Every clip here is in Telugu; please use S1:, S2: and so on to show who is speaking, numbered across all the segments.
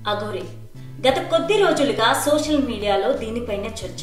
S1: అఘోరి గత కొద్ది రోజులుగా సోషల్ మీడియాలో దీనిపైన చర్చ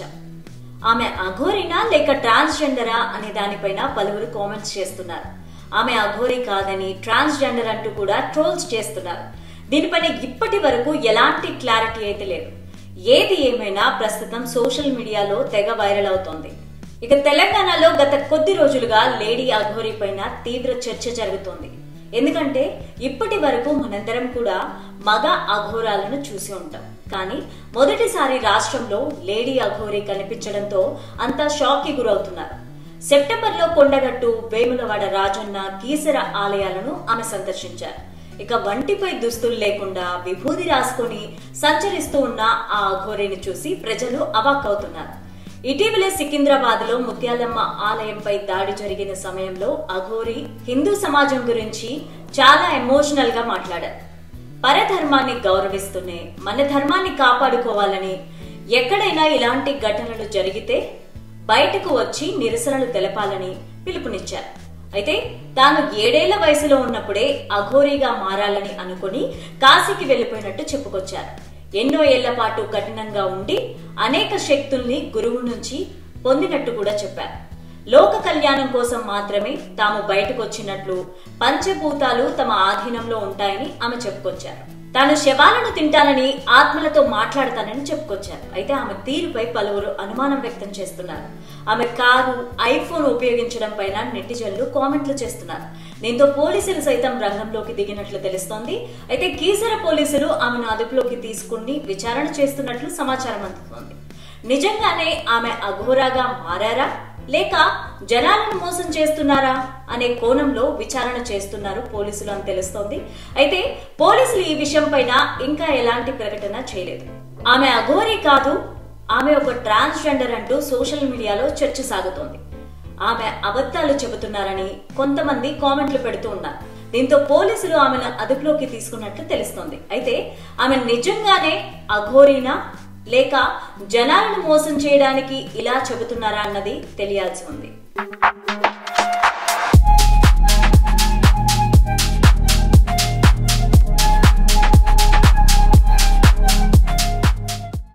S1: ఆమె అఘోరినా లేక ట్రాన్స్జెండరా అనే దానిపైన పలువురు కామెంట్స్ చేస్తున్నారు ఆమె అఘోరి కాదని ట్రాన్స్జెండర్ అంటూ కూడా ట్రోల్స్ చేస్తున్నారు దీనిపైన ఇప్పటి వరకు ఎలాంటి క్లారిటీ అయితే లేదు ఏది ఏమైనా ప్రస్తుతం సోషల్ మీడియాలో తెగ వైరల్ అవుతోంది ఇక తెలంగాణలో గత కొద్ది రోజులుగా లేడీ అఘోరి పైన తీవ్ర చర్చ జరుగుతోంది ఎందుకంటే ఇప్పటి వరకు మనందరం కూడా మగ అఘోరాలను చూసి ఉంటాం కానీ మొదటిసారి రాష్ట్రంలో లేడీ అఘోరి కనిపించడంతో అంతా షాక్ కి గురవుతున్నారు సెప్టెంబర్లో కొండగట్టు వేములవాడ రాజన్న కీసర ఆలయాలను ఆమె సందర్శించారు ఇక వంటిపై దుస్తులు లేకుండా విభూది రాసుకొని సంచరిస్తూ ఉన్న ఆ అఘోరిని చూసి ప్రజలు అవాక్కవుతున్నారు ఇటీవలే సికింద్రాబాద్ లో ముత్యాలమ్మ ఆలయంపై దాడి జరిగిన సమయంలో అఘోరి హిందూ సమాజం గురించి చాలా ఎమోషనల్ గా మాట్లాడారు పరధర్మాన్ని గౌరవిస్తూనే మన ధర్మాన్ని కాపాడుకోవాలని ఎక్కడైనా ఇలాంటి ఘటనలు జరిగితే బయటకు వచ్చి నిరసనలు తెలపాలని పిలుపునిచ్చారు అయితే తాను ఏడేళ్ల వయసులో ఉన్నప్పుడే అఘోరీగా మారాలని అనుకుని కాశీకి వెళ్లిపోయినట్టు చెప్పుకొచ్చారు ఎన్నో ఏళ్ల పాటు కఠినంగా ఉండి అనేక శక్తుల్ని గురువు నుంచి పొందినట్టు కూడా చెప్పారు లోక కళ్యాణం కోసం మాత్రమే తాము బయటకు వచ్చినట్లు పంచభూతాలు తమ ఆధీనంలో ఉంటాయని ఆమె చెప్పుకొచ్చారు తాను శవాలను తింటానని ఆత్మలతో మాట్లాడతానని చెప్పుకొచ్చారు అయితే ఆమె తీరుపై పలువురు అనుమానం వ్యక్తం చేస్తున్నారు ఆమె కారు ఐఫోన్ ఉపయోగించడం పైన నెటిజన్లు కామెంట్లు చేస్తున్నారు దీంతో పోలీసులు సైతం రంగంలోకి దిగినట్లు తెలుస్తోంది అయితే కీసర పోలీసులు ఆమెను అదుపులోకి తీసుకుని విచారణ చేస్తున్నట్లు సమాచారం అందుతోంది నిజంగానే ఆమె అఘోరాగా మారారా లేక జనాలను మోసం చేస్తున్నారా అనే కోణంలో విచారణ చేస్తున్నారు పోలీసులు అని తెలుస్తోంది అయితే పోలీసులు ఈ విషయం పైన ఇంకా ఎలాంటి ప్రకటన చేయలేదు ఆమె అఘోరి కాదు ఆమె ఒక ట్రాన్స్జెండర్ అంటూ సోషల్ మీడియాలో చర్చ సాగుతోంది ఆమె అబద్ధాలు చెబుతున్నారని కొంతమంది కామెంట్లు పెడుతూ ఉన్నారు దీంతో పోలీసులు ఆమెను అదుపులోకి తీసుకున్నట్లు తెలుస్తోంది అయితే ఆమె నిజంగానే అఘోరీనా లేక జనాలను మోసం చేయడానికి ఇలా చెబుతున్నారా అన్నది తెలియాల్సి ఉంది